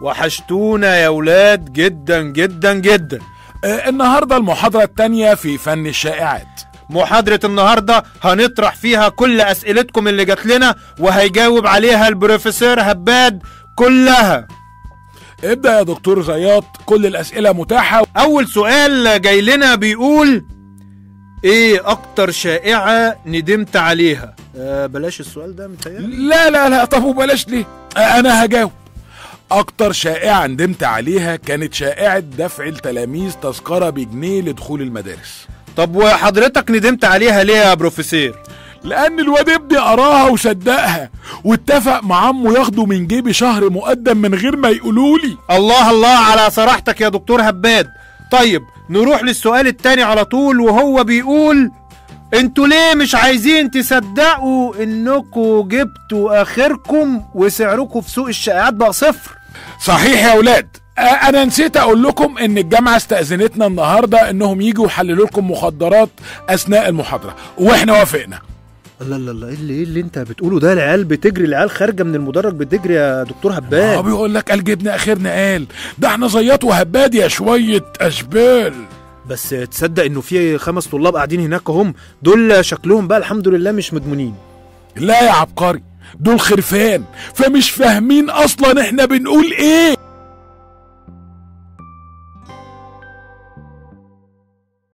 وحشتونا يا ولاد جدا جدا جدا آه النهاردة المحاضرة التانية في فن الشائعات محاضرة النهاردة هنطرح فيها كل أسئلتكم اللي جات لنا وهيجاوب عليها البروفيسور هباد كلها ابدأ يا دكتور زياط كل الأسئلة متاحة أول سؤال جاي لنا بيقول إيه أكتر شائعة ندمت عليها؟ آه بلاش السؤال ده متهيألي لا لا لا طب وبلاش ليه آه أنا هجاوب أكتر شائعة ندمت عليها كانت شائعة دفع التلاميذ تذكرة بجنيه لدخول المدارس طب وحضرتك ندمت عليها ليه يا بروفيسور؟ لأن الواد ابني قراها وصدقها واتفق مع عمه ياخده من جيبي شهر مقدم من غير ما يقولولي الله الله على صراحتك يا دكتور هباد طيب نروح للسؤال التاني على طول وهو بيقول انتوا ليه مش عايزين تصدقوا انكم جبتوا اخركم وسعركم في سوق الشائعات بقى صفر صحيح يا ولاد آه، انا نسيت اقول لكم ان الجامعه استاذنتنا النهارده انهم يجوا يحللوا لكم مخدرات اثناء المحاضره واحنا وافقنا الله الله الله ايه اللي, إيه اللي انت بتقوله ده العيال بتجري العيال خارجه من المدرج بتجري يا دكتور اه هباد بيقول لك قال جبنا اخرنا قال ده احنا زيات وهباد يا شويه اشبال بس تصدق انه في خمس طلاب قاعدين هناك هم دول شكلهم بقى الحمد لله مش مدمنين لا يا عبقري دول خرفان فمش فاهمين اصلا احنا بنقول ايه